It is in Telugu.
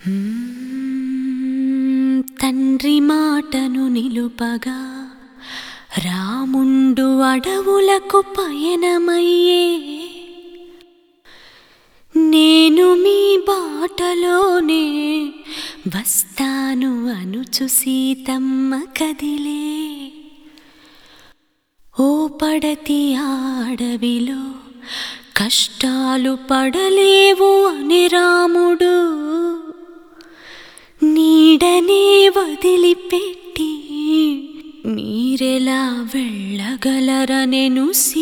మ్మ్, తండ్రి మాటను నిలుపగా రాముండు అడవులకు పయనమయ్యే నేను మీ బాటలోనే వస్తాను అనుచు సీతమ్మ కదిలే ఓ పడతి ఆడవిలో కష్టాలు పడలేవు అని రాముడు నీడనే వదిలిపెట్టి మీరెలా వెళ్ళగలరనెను సీ